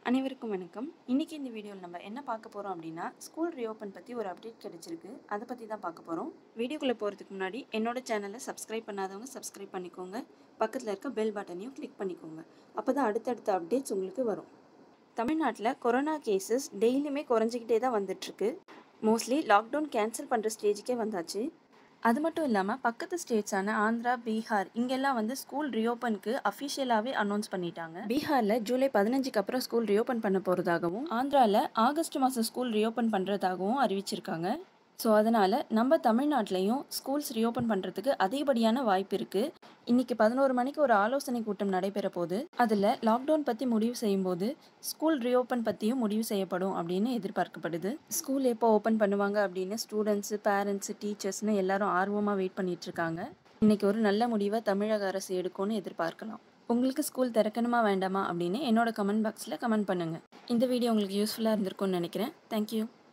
அனைவருக்கும் வணக்கம் இன்றைக்கி இந்த வீடியோவில் நம்ம என்ன பார்க்க போகிறோம் அப்படின்னா ஸ்கூல் ரீஓப்பன் பற்றி ஒரு அப்டேட் கிடைச்சிருக்கு அதை பற்றி தான் பார்க்க போகிறோம் வீடியோக்குள்ளே போகிறதுக்கு முன்னாடி என்னோட சேனலை சப்ஸ்கிரைப் பண்ணாதவங்க சப்ஸ்கிரைப் பண்ணிக்கோங்க பக்கத்தில் இருக்க பெல் பட்டனையும் கிளிக் பண்ணிக்கோங்க அப்போ தான் அடுத்தடுத்த அப்டேட்ஸ் உங்களுக்கு வரும் தமிழ்நாட்டில் கொரோனா கேசஸ் டெய்லியுமே குறைஞ்சிக்கிட்டே தான் வந்துட்டுருக்கு மோஸ்ட்லி லாக்டவுன் கேன்சல் பண்ணுற ஸ்டேஜுக்கே வந்தாச்சு அது மட்டும் இல்லாமல் பக்கத்து ஸ்டேட்ஸான ஆந்திரா பீகார் இங்கெல்லாம் வந்து ஸ்கூல் ரியோப்பனுக்கு அஃபிஷியலாகவே அனௌன்ஸ் பண்ணிட்டாங்க பீகாரில் ஜூலை பதினஞ்சுக்கு அப்புறம் ஸ்கூல் ரியோப்பன் பண்ண போகிறதாகவும் ஆந்திராவில் ஆகஸ்ட் மாதம் ஸ்கூல் ரியோப்பன் பண்ணுறதாகவும் அறிவிச்சிருக்காங்க ஸோ அதனால் நம்ம தமிழ்நாட்டிலையும் ஸ்கூல்ஸ் ரியோப்பன் பண்ணுறதுக்கு அதிகப்படியான வாய்ப்பு இருக்குது இன்றைக்கி பதினோரு மணிக்கு ஒரு ஆலோசனை கூட்டம் நடைபெற போது அதில் லாக்டவுன் பற்றி முடிவு செய்யும்போது ஸ்கூல் ரியோப்பன் பற்றியும் முடிவு செய்யப்படும் அப்படின்னு எதிர்பார்க்கப்படுது ஸ்கூல் எப்போ ஓப்பன் பண்ணுவாங்க அப்படின்னு ஸ்டூடெண்ட்ஸு பேரண்ட்ஸு டீச்சர்ஸ்னு எல்லாரும் ஆர்வமாக வெயிட் பண்ணிட்டு இருக்காங்க இன்றைக்கி ஒரு நல்ல முடிவை தமிழக அரசு எடுக்கும்னு எதிர்பார்க்கலாம் உங்களுக்கு ஸ்கூல் திறக்கணுமா வேண்டாமா அப்படின்னு என்னோட கமெண்ட் பாக்ஸில் கமெண்ட் பண்ணுங்கள் இந்த வீடியோ உங்களுக்கு யூஸ்ஃபுல்லாக இருந்திருக்கும்னு நினைக்கிறேன் தேங்க்யூ